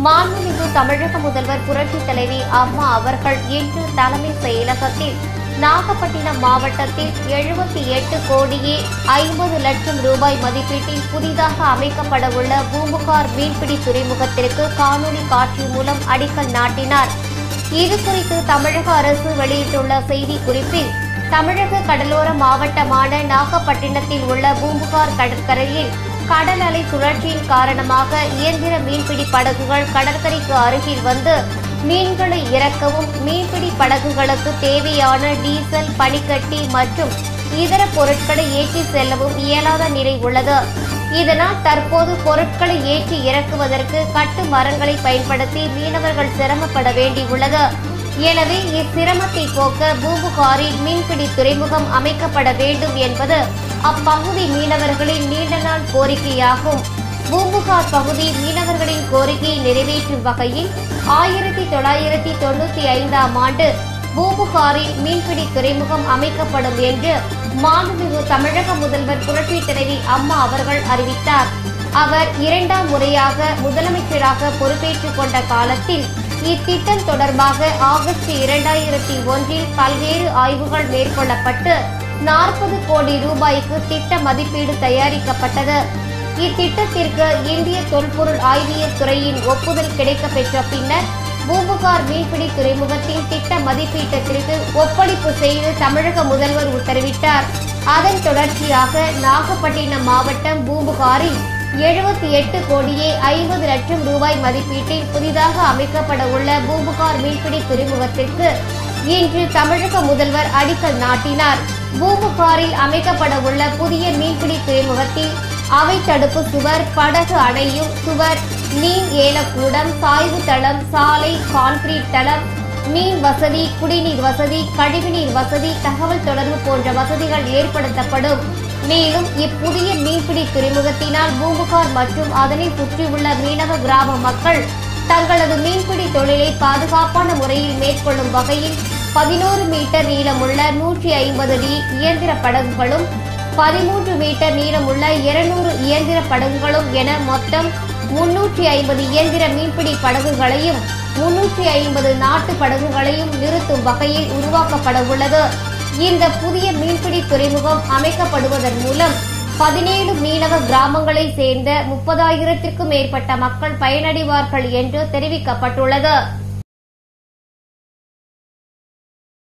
மாண்புமிகு தமிழக முதல்வர் புரட்சித் தலைவி அம்மா அவர்கள் இன்று தலைமை செயலகத்தில் நாகப்பட்டினம் மாவட்டத்தில் எழுபத்தி எட்டு கோடியே ஐம்பது லட்சம் ரூபாய் மதிப்பீட்டில் புதிதாக அமைக்கப்பட உள்ள பூம்புகார் மீன்பிடி துறைமுகத்திற்கு காணொலி காட்சி மூலம் அடிக்கல் நாட்டினார் இதுகுறித்து தமிழக அரசு வெளியிட்டுள்ள செய்திக்குறிப்பில் தமிழக கடலோர மாவட்டமான நாகப்பட்டினத்தில் உள்ள பூம்புகார் கடற்கரையில் கடல் அலை சுழற்சியின் காரணமாக இயந்திர மீன்பிடி படகுகள் கடற்கரைக்கு அருகில் வந்து மீன்களை இறக்கவும் மீன்பிடி படகுகளுக்கு தேவையான டீசல் பனிக்கட்டி மற்றும் இதர பொருட்களை ஏற்றி செல்லவும் இயலாத நிலை உள்ளது இதனால் தற்போது பொருட்களை ஏற்றி இறக்குவதற்கு கட்டு மரங்களை பயன்படுத்தி மீனவர்கள் சிரமப்பட வேண்டியுள்ளது எனவே இச்சிரமத்தை போக்க பூம்புகாரில் மீன்பிடி துறைமுகம் அமைக்கப்பட வேண்டும் என்பது அப்பகுதி மீனவர்களின் நீண்ட நாள் கோரிக்கையாகும் பூம்புகார் பகுதி மீனவர்களின் கோரிக்கையை நிறைவேற்றும் வகையில் ஆயிரத்தி தொள்ளாயிரத்தி தொண்ணூத்தி ஐந்தாம் ஆண்டு பூம்புகாரில் மீன்பிடி துறைமுகம் அமைக்கப்படும் என்று மாண்புமிகு தமிழக முதல்வர் புரட்சி தலைவி அம்மா அவர்கள் அறிவித்தார் அவர் இரண்டாம் முறையாக முதலமைச்சராக பொறுப்பேற்றுக் கொண்ட காலத்தில் இத்திட்டம் தொடர்பாக ஆகஸ்ட் இரண்டாயிரத்தி ஒன்றில் பல்வேறு ஆய்வுகள் மேற்கொள்ளப்பட்டு நாற்பது கோடி ரூபாய்க்கு திட்ட மதிப்பீடு தயாரிக்கப்பட்டது இத்திட்டத்திற்கு இந்திய தொல்பொருள் ஆய்வியல் துறையின் ஒப்புதல் கிடைக்கப்பெற்ற பின்னர் பூம்புகார் மீன்பிடி துறைமுகத்தின் திட்ட மதிப்பீட்டத்திற்கு ஒப்படைப்பு செய்து தமிழக முதல்வர் உத்தரவிட்டார் அதன் தொடர்ச்சியாக நாகப்பட்டினம் மாவட்டம் பூம்புகாரில் எழுபத்தி எட்டு கோடியே ஐம்பது லட்சம் ரூபாய் மதிப்பீட்டில் புதிதாக அமைக்கப்பட உள்ள பூம்புகார் மீன்பிடி துறைமுகத்திற்கு இன்று தமிழக முதல்வர் அடிக்கல் நாட்டினார் பூம்புகாரில் அமைக்கப்பட உள்ள புதிய மீன்பிடி துறைமுகத்தில் அவை தடுப்பு சுவர் படகு அணையும் சுவர் மீன் ஏலக்கூடம் சாய்வு தளம் சாலை கான்கிரீட் தளம் மீன் வசதி குடிநீர் வசதி கழிவுநீர் வசதி தகவல் தொடர்பு போன்ற வசதிகள் ஏற்படுத்தப்படும் மேலும் இப்புதிய மீன்பிடி துறைமுகத்தினால் பூம்புகார் மற்றும் அதனை சுற்றியுள்ள மீனவ கிராம மக்கள் தங்களது மீன்பிடி தொழிலை பாதுகாப்பான முறையில் மேற்கொள்ளும் வகையில் பதினோரு மீட்டர் நீளமுள்ள நூற்றி ஐம்பது டி இயந்திர படகுகளும் பதிமூன்று மீட்டர் நீளமுள்ள இருநூறு இயந்திர படகுகளும் என மொத்தம் முன்னூற்றி ஐம்பது இயந்திர மீன்பிடி படகுகளையும் முன்னூற்றி ஐம்பது நாட்டு படகுகளையும் நிறுத்தும் வகையில் உருவாக்கப்பட உள்ளது இந்த புதிய மீன்பிடி துறைமுகம் அமைக்கப்படுவதன் மூலம் பதினேழு மீனவ கிராமங்களை சேர்ந்த முப்பதாயிரத்திற்கும் மேற்பட்ட மக்கள் பயனடைவார்கள் என்று தெரிவிக்கப்பட்டுள்ளது